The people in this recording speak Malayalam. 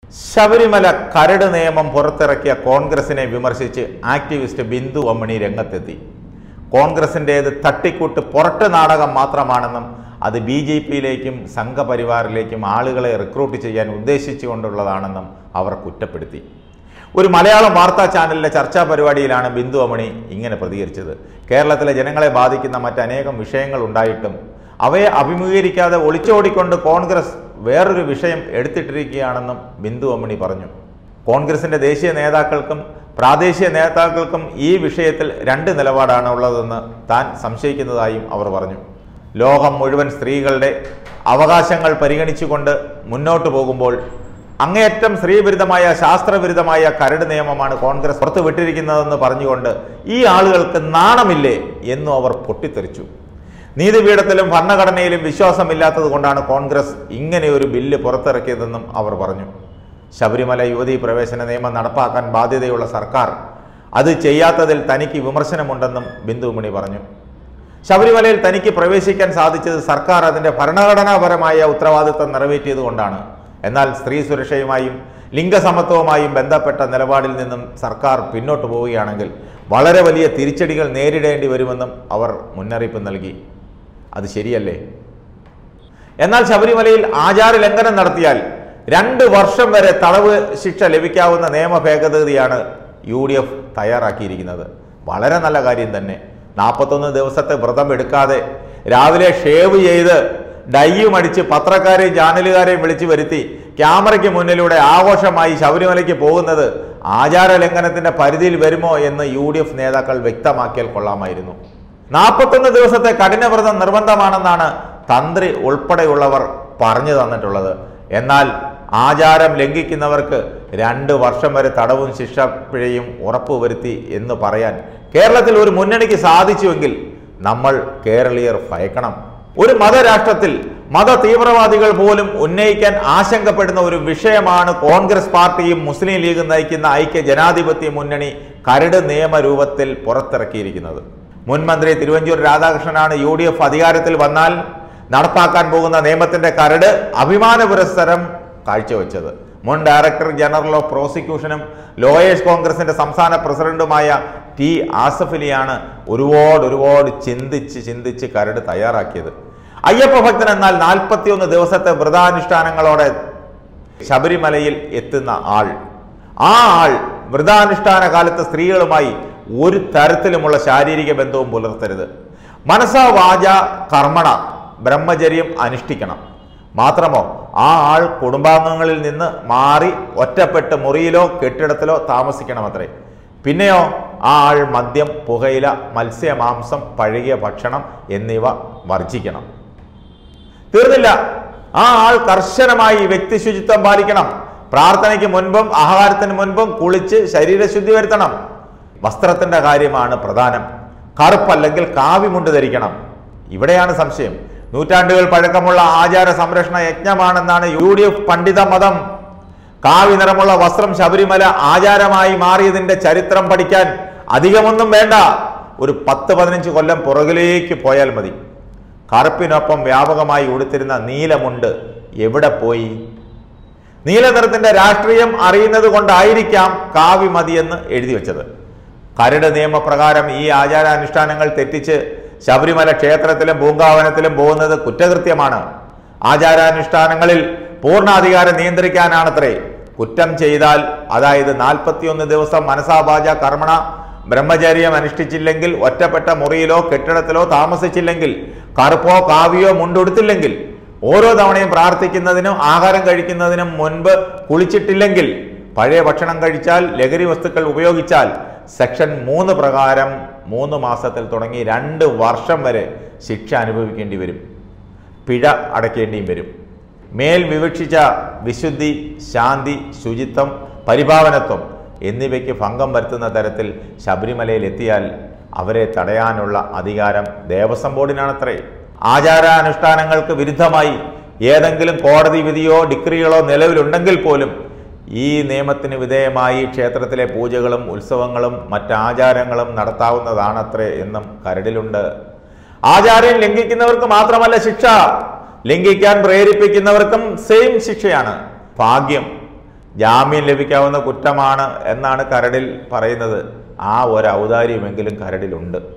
ശബരിമല കരട് നിയമം പുറത്തിറക്കിയ കോൺഗ്രസിനെ വിമർശിച്ച് ആക്ടിവിസ്റ്റ് ബിന്ദു അമ്മണി രംഗത്തെത്തി കോൺഗ്രസിൻ്റേത് തട്ടിക്കൂട്ട് പുറട്ട് നാടകം മാത്രമാണെന്നും അത് ബി ജെ പിയിലേക്കും സംഘപരിവാറിലേക്കും ആളുകളെ റിക്രൂട്ട് ചെയ്യാൻ ഉദ്ദേശിച്ചുകൊണ്ടുള്ളതാണെന്നും അവർ കുറ്റപ്പെടുത്തി ഒരു മലയാളം വാർത്താ ചാനലിലെ ചർച്ചാ പരിപാടിയിലാണ് ബിന്ദു അമണി ഇങ്ങനെ പ്രതികരിച്ചത് കേരളത്തിലെ ജനങ്ങളെ ബാധിക്കുന്ന മറ്റനേകം വിഷയങ്ങൾ ഉണ്ടായിട്ടും അവയെ അഭിമുഖീകരിക്കാതെ ഒളിച്ചോടിക്കൊണ്ട് കോൺഗ്രസ് വേറൊരു വിഷയം എടുത്തിട്ടിരിക്കുകയാണെന്നും ബിന്ദു അമണി പറഞ്ഞു കോൺഗ്രസിന്റെ ദേശീയ നേതാക്കൾക്കും പ്രാദേശിക നേതാക്കൾക്കും ഈ വിഷയത്തിൽ രണ്ട് നിലപാടാണ് ഉള്ളതെന്ന് താൻ സംശയിക്കുന്നതായും അവർ പറഞ്ഞു ലോകം മുഴുവൻ സ്ത്രീകളുടെ അവകാശങ്ങൾ പരിഗണിച്ചുകൊണ്ട് മുന്നോട്ട് പോകുമ്പോൾ അങ്ങേയറ്റം സ്ത്രീവിരുദ്ധമായ ശാസ്ത്രവിരുദ്ധമായ കരട് നിയമമാണ് കോൺഗ്രസ് പുറത്തുവിട്ടിരിക്കുന്നതെന്ന് പറഞ്ഞുകൊണ്ട് ഈ ആളുകൾക്ക് നാണമില്ലേ എന്നും അവർ പൊട്ടിത്തെറിച്ചു നീതിപീഠത്തിലും ഭരണഘടനയിലും വിശ്വാസമില്ലാത്തത് കൊണ്ടാണ് കോൺഗ്രസ് ഇങ്ങനെ ഒരു ബില്ല് പുറത്തിറക്കിയതെന്നും അവർ പറഞ്ഞു ശബരിമല യുവതീ പ്രവേശന നിയമം നടപ്പാക്കാൻ ബാധ്യതയുള്ള സർക്കാർ അത് ചെയ്യാത്തതിൽ തനിക്ക് വിമർശനമുണ്ടെന്നും ബിന്ദുമണി പറഞ്ഞു ശബരിമലയിൽ തനിക്ക് പ്രവേശിക്കാൻ സാധിച്ചത് സർക്കാർ അതിൻ്റെ ഭരണഘടനാപരമായ ഉത്തരവാദിത്തം നിറവേറ്റിയതുകൊണ്ടാണ് എന്നാൽ സ്ത്രീ സുരക്ഷയുമായും ലിംഗസമത്വവുമായും ബന്ധപ്പെട്ട നിലപാടിൽ നിന്നും സർക്കാർ പിന്നോട്ട് പോവുകയാണെങ്കിൽ വളരെ വലിയ തിരിച്ചടികൾ നേരിടേണ്ടി വരുമെന്നും അവർ മുന്നറിയിപ്പ് നൽകി അത് ശരിയല്ലേ എന്നാൽ ശബരിമലയിൽ ആചാര ലംഘനം നടത്തിയാൽ രണ്ട് വർഷം വരെ തടവ് ശിക്ഷ ലഭിക്കാവുന്ന നിയമ ഭേദഗതിയാണ് യു ഡി എഫ് തയ്യാറാക്കിയിരിക്കുന്നത് വളരെ നല്ല കാര്യം തന്നെ നാൽപ്പത്തൊന്ന് ദിവസത്തെ വ്രതം എടുക്കാതെ രാവിലെ ഷേവ് ചെയ്ത് ഡൈയും അടിച്ച് പത്രക്കാരെയും ചാനലുകാരെയും വിളിച്ചു വരുത്തി ക്യാമറയ്ക്ക് മുന്നിലൂടെ ആഘോഷമായി ശബരിമലയ്ക്ക് പോകുന്നത് ആചാര ലംഘനത്തിന്റെ പരിധിയിൽ വരുമോ എന്ന് യു ഡി എഫ് നേതാക്കൾ വ്യക്തമാക്കിയാൽ കൊള്ളാമായിരുന്നു നാൽപ്പത്തൊന്ന് ദിവസത്തെ കഠിനവ്രതം നിർബന്ധമാണെന്നാണ് തന്ത്രി ഉൾപ്പെടെയുള്ളവർ പറഞ്ഞു തന്നിട്ടുള്ളത് എന്നാൽ ആചാരം ലംഘിക്കുന്നവർക്ക് രണ്ട് വർഷം വരെ തടവും ശിക്ഷ പിഴയും ഉറപ്പുവരുത്തി എന്ന് പറയാൻ കേരളത്തിൽ ഒരു മുന്നണിക്ക് സാധിച്ചുവെങ്കിൽ നമ്മൾ കേരളീയർ ഭയക്കണം ഒരു മതരാഷ്ട്രത്തിൽ മത തീവ്രവാദികൾ പോലും ഉന്നയിക്കാൻ ആശങ്കപ്പെടുന്ന ഒരു വിഷയമാണ് കോൺഗ്രസ് പാർട്ടിയും മുസ്ലിം ലീഗും നയിക്കുന്ന ഐക്യ ജനാധിപത്യ മുന്നണി കരട് നിയമരൂപത്തിൽ പുറത്തിറക്കിയിരിക്കുന്നത് മുൻ മന്ത്രി തിരുവഞ്ചൂർ രാധാകൃഷ്ണനാണ് യു ഡി എഫ് അധികാരത്തിൽ വന്നാൽ നടപ്പാക്കാൻ പോകുന്ന നിയമത്തിന്റെ കരട് അഭിമാന പുരസ്സരം കാഴ്ചവെച്ചത് മുൻ ഡയറക്ടർ ജനറൽ ഓഫ് പ്രോസിക്യൂഷനും ലോയേഴ്സ് കോൺഗ്രസിന്റെ സംസ്ഥാന പ്രസിഡന്റുമായ ടി ആസഫലിയാണ് ഒരുപാട് ഒരുപാട് ചിന്തിച്ച് ചിന്തിച്ച് കരട് തയ്യാറാക്കിയത് അയ്യപ്പ ഭക്തൻ എന്നാൽ നാൽപ്പത്തിയൊന്ന് ദിവസത്തെ വ്രതാനുഷ്ഠാനങ്ങളോടെ ശബരിമലയിൽ എത്തുന്ന ആൾ ആ ആൾ വ്രതാനുഷ്ഠാന കാലത്ത് സ്ത്രീകളുമായി ഒരു തരത്തിലുമുള്ള ശാരീരിക ബന്ധവും പുലർത്തരുത് മനസാ വാച കർമ്മണ ബ്രഹ്മചര്യം അനുഷ്ഠിക്കണം മാത്രമോ ആ ആൾ കുടുംബാംഗങ്ങളിൽ നിന്ന് മാറി ഒറ്റപ്പെട്ട് മുറിയിലോ കെട്ടിടത്തിലോ താമസിക്കണമത്രേ പിന്നെയോ ആ ആൾ മദ്യം പുകയില മത്സ്യമാംസം പഴകിയ ഭക്ഷണം എന്നിവ വർജിക്കണം തീർന്നില്ല ആ ആൾ കർശനമായി വ്യക്തി ശുചിത്വം പാലിക്കണം പ്രാർത്ഥനയ്ക്ക് മുൻപും ആഹാരത്തിന് മുൻപും കുളിച്ച് ശരീരശുദ്ധി വരുത്തണം വസ്ത്രത്തിന്റെ കാര്യമാണ് പ്രധാനം കറുപ്പല്ലെങ്കിൽ കാവിമുണ്ട് ധരിക്കണം ഇവിടെയാണ് സംശയം നൂറ്റാണ്ടുകൾ പഴക്കമുള്ള ആചാര സംരക്ഷണ യജ്ഞമാണെന്നാണ് യു ഡി എഫ് പണ്ഡിത മതം കാവി നിറമുള്ള വസ്ത്രം ശബരിമല ആചാരമായി മാറിയതിന്റെ ചരിത്രം പഠിക്കാൻ അധികമൊന്നും വേണ്ട ഒരു പത്ത് പതിനഞ്ച് കൊല്ലം പുറകിലേക്ക് പോയാൽ മതി കറുപ്പിനൊപ്പം വ്യാപകമായി ഉടുത്തിരുന്ന നീലമുണ്ട് എവിടെ പോയി നീലനിറത്തിന്റെ രാഷ്ട്രീയം അറിയുന്നത് കൊണ്ടായിരിക്കാം കാവി മതിയെന്ന് എഴുതി വെച്ചത് കരട് നിയമപ്രകാരം ഈ ആചാരാനുഷ്ഠാനങ്ങൾ തെറ്റിച്ച് ശബരിമല ക്ഷേത്രത്തിലും പൂങ്കാവനത്തിലും പോകുന്നത് കുറ്റകൃത്യമാണ് ആചാരാനുഷ്ഠാനങ്ങളിൽ പൂർണ്ണാധികാരം നിയന്ത്രിക്കാനാണത്രേ കുറ്റം ചെയ്താൽ അതായത് നാൽപ്പത്തിയൊന്ന് ദിവസം മനസാഭാജ കർമ്മണ ബ്രഹ്മചര്യം അനുഷ്ഠിച്ചില്ലെങ്കിൽ ഒറ്റപ്പെട്ട മുറിയിലോ കെട്ടിടത്തിലോ താമസിച്ചില്ലെങ്കിൽ കറുപ്പോ കാവിയോ മുണ്ടുടുത്തില്ലെങ്കിൽ ഓരോ തവണയും പ്രാർത്ഥിക്കുന്നതിനും ആഹാരം കഴിക്കുന്നതിനും മുൻപ് കുളിച്ചിട്ടില്ലെങ്കിൽ പഴയ ഭക്ഷണം കഴിച്ചാൽ ലഹരി വസ്തുക്കൾ ഉപയോഗിച്ചാൽ സെക്ഷൻ മൂന്ന് പ്രകാരം മൂന്ന് മാസത്തിൽ തുടങ്ങി രണ്ട് വർഷം വരെ ശിക്ഷ അനുഭവിക്കേണ്ടി വരും പിഴ അടയ്ക്കേണ്ടിയും വരും മേൽ വിവക്ഷിച്ച വിശുദ്ധി ശാന്തി ശുചിത്വം പരിഭാവനത്വം എന്നിവയ്ക്ക് ഭംഗം വരുത്തുന്ന തരത്തിൽ ശബരിമലയിൽ എത്തിയാൽ അവരെ തടയാനുള്ള അധികാരം ദേവസ്വം ബോർഡിനാണത്രേ ആചാരാനുഷ്ഠാനങ്ങൾക്ക് വിരുദ്ധമായി ഏതെങ്കിലും കോടതി വിധിയോ ഡിഗ്രികളോ നിലവിലുണ്ടെങ്കിൽ പോലും ഈ നിയമത്തിന് വിധേയമായി ക്ഷേത്രത്തിലെ പൂജകളും ഉത്സവങ്ങളും മറ്റാചാരങ്ങളും നടത്താവുന്നതാണത്രേ എന്നും കരടിലുണ്ട് ആചാരം ലംഘിക്കുന്നവർക്ക് മാത്രമല്ല ശിക്ഷ ലംഘിക്കാൻ പ്രേരിപ്പിക്കുന്നവർക്കും സെയിം ശിക്ഷയാണ് ഭാഗ്യം ജാമ്യം ലഭിക്കാവുന്ന കുറ്റമാണ് എന്നാണ് കരടിൽ പറയുന്നത് ആ ഒരു ഔദാര്യമെങ്കിലും കരടിലുണ്ട്